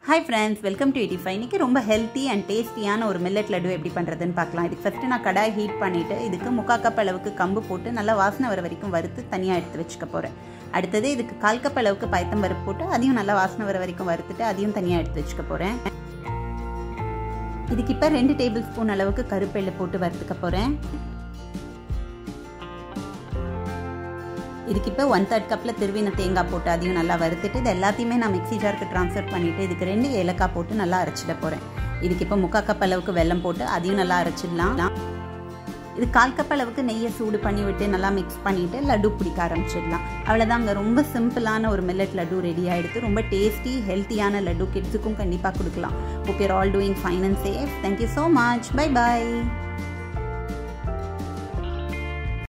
hi friends welcome to eighty five இன்றைக்கி ரொம்ப healthy and டேஸ்டியான ஒரு மில்லட் லட்டு எப்படி பண்ணுறதுன்னு பார்க்கலாம் இதுக்கு ஃபஸ்ட்டு நான் கடாய் ஹீட் பண்ணிவிட்டு இதுக்கு முக்கால் கப் அளவுக்கு கம்பு போட்டு நல்லா வாசனை வர வரைக்கும் வறுத்து தனியாக எடுத்து வச்சுக்க போகிறேன் அடுத்தது இதுக்கு கால் கப் அளவுக்கு பயத்தம் பருப்பு போட்டு அதையும் நல்லா வாசனை வர வரைக்கும் வறுத்துட்டு அதையும் தனியாக எடுத்து வச்சுக்க போகிறேன் இதுக்கு இப்போ ரெண்டு டேபிள் ஸ்பூன் அளவுக்கு கருப்பெள்ளு போட்டு வறுத்துக்க போகிறேன் இதுக்கு இப்போ ஒன் தேர்ட் கப்பில் திருவின தேங்காய் போட்டு அதையும் நல்லா வறுத்துட்டு இது எல்லாத்தையுமே நான் மிக்ஸி ஜாருக்கு ட்ரான்ஸ்ஃபர் பண்ணிவிட்டு இதுக்கு ரெண்டு ஏலக்காய் போட்டு நல்லா அரைச்சிட போகிறேன் இதுக்கு இப்போ முக்கால் கப் அளவுக்கு வெல்லம் போட்டு அதையும் நல்லா அரைச்சிடலாம் இது கால் கப் அளவுக்கு நெய்யை சூடு பண்ணி விட்டு நல்லா மிக்ஸ் பண்ணிவிட்டு லட்டு பிடிக்க ஆரம்பிச்சிடலாம் அவ்வளோதாங்க ரொம்ப சிம்பிளான ஒரு மில்லட் லட்டு ரெடி ஆகிடுது ரொம்ப டேஸ்டி ஹெல்த்தியான லட்டு கிட்ஸுக்கும் கண்டிப்பாக கொடுக்கலாம் okay all doing fine and safe thank you so much bye bye